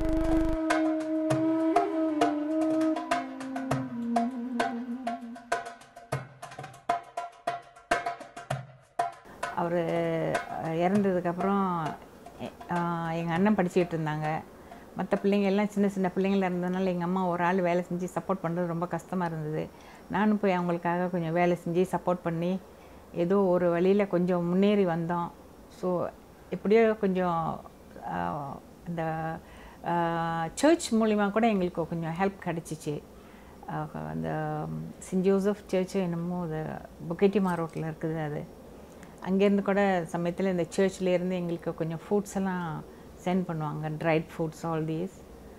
அவர் இறந்ததுக்கப்புறம் எங்கள் அண்ணன் படிச்சுக்கிட்டு இருந்தாங்க மற்ற பிள்ளைங்க எல்லாம் சின்ன சின்ன பிள்ளைங்களா இருந்ததுனால எங்கள் அம்மா ஒரு ஆள் வேலை செஞ்சு சப்போர்ட் பண்ணுறது ரொம்ப கஷ்டமாக இருந்தது நானும் போய் அவங்களுக்காக கொஞ்சம் வேலை செஞ்சு சப்போர்ட் பண்ணி ஏதோ ஒரு வழியில் கொஞ்சம் முன்னேறி வந்தோம் ஸோ எப்படியோ கொஞ்சம் ஆஹ், இந்த சர்ச் மூலிமா கூட எங்களுக்கு கொஞ்சம் ஹெல்ப் கிடச்சிச்சு அந்த சென்ட் ஜோசப் சர்ச்சு என்னமோ அது புக்கெட்டிமா ரோட்டில் இருக்குது அது அங்கேருந்து கூட சமயத்தில் இந்த சர்ச்லேருந்து எங்களுக்கு கொஞ்சம் ஃபுட்ஸ் எல்லாம் சென்ட் பண்ணுவாங்க dried foods all these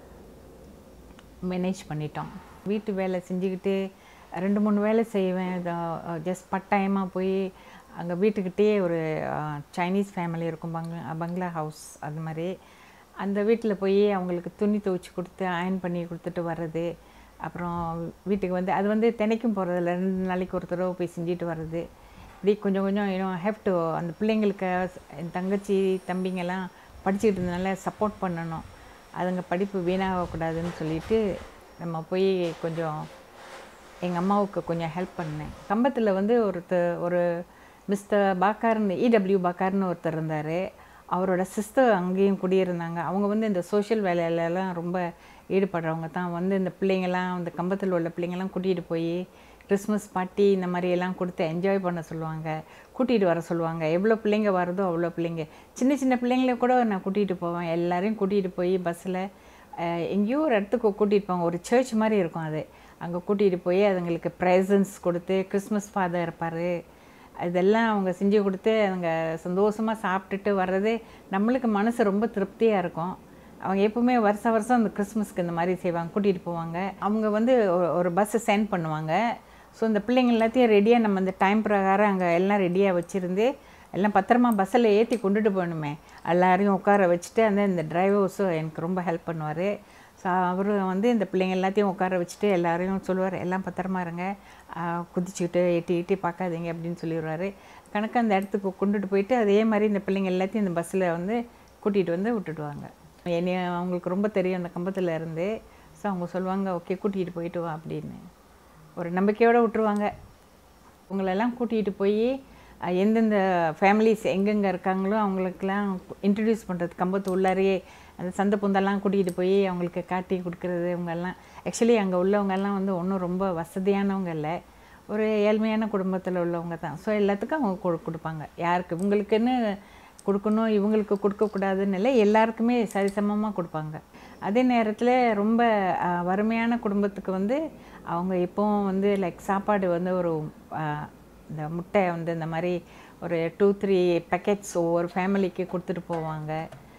manage பண்ணிட்டோம் வீட்டு வேலை செஞ்சுக்கிட்டு ரெண்டு மூணு வேலை செய்வேன் ஜஸ்ட் பட்டாயமாக போய் அங்கே வீட்டுக்கிட்டே ஒரு அஹ், சைனீஸ் ஃபேமிலி இருக்கும் பங்களா பங்களா ஹவுஸ் அது மாதிரி அந்த வீட்டில் போய் அவங்களுக்கு துணி துவைச்சி கொடுத்து அயன் பண்ணி கொடுத்துட்டு வர்றது அப்புறம் வீட்டுக்கு வந்து அது வந்து தினைக்கும் போகிறதில்ல ரெண்டு நாளைக்கு ஒரு தடவை போய் செஞ்சுட்டு வர்றது இப்படி கொஞ்சம் கொஞ்சம் இன்னும் ஹேவ் டு அந்த பிள்ளைங்களுக்கு என் தங்கச்சி தம்பிங்கெல்லாம் படிச்சுக்கிட்டு இருந்தனால சப்போர்ட் பண்ணணும் அதுங்க படிப்பு வீணாகக்கூடாதுன்னு சொல்லிட்டு நம்ம போய் கொஞ்சம் எங்கள் அம்மாவுக்கு கொஞ்சம் ஹெல்ப் பண்ணேன் கம்பத்தில் வந்து ஒருத்தர் ஒரு மிஸ்டர் பாக்கார்னு இடபிள்யூ பாக்கார்னு ஒருத்தர் இருந்தார் அவரோட சிஸ்டர் அங்கேயும் குடியிருந்தாங்க அவங்க வந்து இந்த சோஷியல் வேலையிலலாம் ரொம்ப ஈடுபடுறவங்க தான் வந்து இந்த பிள்ளைங்கள்லாம் இந்த கம்பத்தில் உள்ள பிள்ளைங்கள்லாம் கூட்டிகிட்டு போய் கிறிஸ்மஸ் பார்ட்டி இந்த மாதிரி எல்லாம் கொடுத்து என்ஜாய் பண்ண சொல்லுவாங்க கூட்டிகிட்டு வர சொல்லுவாங்க எவ்வளோ பிள்ளைங்க வருதோ அவ்வளோ பிள்ளைங்க சின்ன சின்ன பிள்ளைங்கள கூட நான் கூட்டிகிட்டு போவேன் எல்லாரையும் கூட்டிகிட்டு போய் பஸ்ஸில் எங்கேயோ ஒரு இடத்துக்கு கூட்டிகிட்டு போவாங்க ஒரு சர்ச் மாதிரி இருக்கும் அது அங்கே கூட்டிகிட்டு போய் அதுங்களுக்கு ப்ரெசன்ஸ் கொடுத்து கிறிஸ்மஸ் ஃபாதர் இருப்பார் இதெல்லாம் அவங்க செஞ்சு கொடுத்து அவங்க சந்தோஷமாக சாப்பிட்டுட்டு வர்றது நம்மளுக்கு மனசு ரொம்ப திருப்தியாக இருக்கும் அவங்க எப்பவுமே வருஷ வருஷம் அந்த கிறிஸ்மஸ்க்கு இந்த மாதிரி செய்வாங்க கூட்டிகிட்டு போவாங்க அவங்க வந்து ஒரு- ஒரு பஸ்ஸை சென்ட் பண்ணுவாங்க ஸோ இந்த பிள்ளைங்க எல்லாத்தையும் ரெடியாக நம்ம இந்த டைம் பிரகாரம் அங்கே எல்லாம் ரெடியாக வச்சுருந்து எல்லாம் பத்திரமா பஸ்ஸில் ஏற்றி கொண்டுட்டு போகணுமே எல்லாரையும் உட்கார வச்சுட்டு அந்த இந்த டிரைவர்ஸும் எனக்கு ரொம்ப ஹெல்ப் பண்ணுவார் ஸோ அவர் வந்து இந்த பிள்ளைங்க எல்லாத்தையும் உட்கார வச்சுட்டு எல்லாரையும் சொல்லுவார் எல்லாம் பத்திரமா இருங்க ஆஹ் குதிச்சுக்கிட்டு எட்டி எட்டி பார்க்காதீங்க அப்படின்னு சொல்லிடுவார் கணக்கு அந்த இடத்துக்கு கொண்டுட்டு போயிட்டு அதே மாதிரி இந்த பிள்ளைங்க எல்லாத்தையும் இந்த பஸ்ஸில் வந்து கூட்டிகிட்டு வந்து விட்டுடுவாங்க என்னை அவங்களுக்கு ரொம்ப தெரியும் அந்த கம்பத்தில் இருந்து ஸோ அவங்க சொல்லுவாங்க ஓகே கூட்டிகிட்டு போயிட்டு வா அப்படின்னு ஒரு நம்பிக்கையோடு விட்டுருவாங்க உங்களெல்லாம் கூட்டிகிட்டு போய் அஹ், எந்தெந்த ஃபேமிலிஸ் எங்கெங்கே இருக்காங்களோ அவங்களுக்கெல்லாம் இன்ட்ரடியூஸ் பண்ணுறது கம்பத்து உள்ளாரையே அந்த சந்தை புந்தெல்லாம் கூட்டிகிட்டு போய் அவங்களுக்கு காட்டி கொடுக்கறது இவங்கெல்லாம் ஆக்சுவலி அங்கே உள்ளவங்கெல்லாம் வந்து ஒன்றும் ரொம்ப வசதியானவங்க இல்லை ஒரு ஏழ்மையான குடும்பத்தில் உள்ளவங்க தான் ஸோ எல்லாத்துக்கும் அவங்க கொடு கொடுப்பாங்க யாருக்கு இவங்களுக்குன்னு கொடுக்கணும் இவங்களுக்கு கொடுக்கக்கூடாதுன்னு இல்லை எல்லாருக்குமே சரிசமமாக கொடுப்பாங்க அதே நேரத்தில் ரொம்ப அஹ், வறுமையான குடும்பத்துக்கு வந்து அவங்க இப்போவும் வந்து லைக் சாப்பாடு வந்து ஒரு அஹ், இந்த முட்டை வந்து இந்த மாதிரி ஒரு டூ த்ரீ பேக்கெட்ஸ் ஒவ்வொரு ஃபேமிலிக்கு கொடுத்துட்டு போவாங்க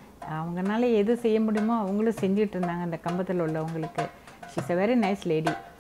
அவங்கனால எது செய்ய முடியுமோ அவங்களும் செஞ்சுட்டு இருந்தாங்க அந்த கம்பத்தில் உள்ளவங்களுக்கு she's a very nice lady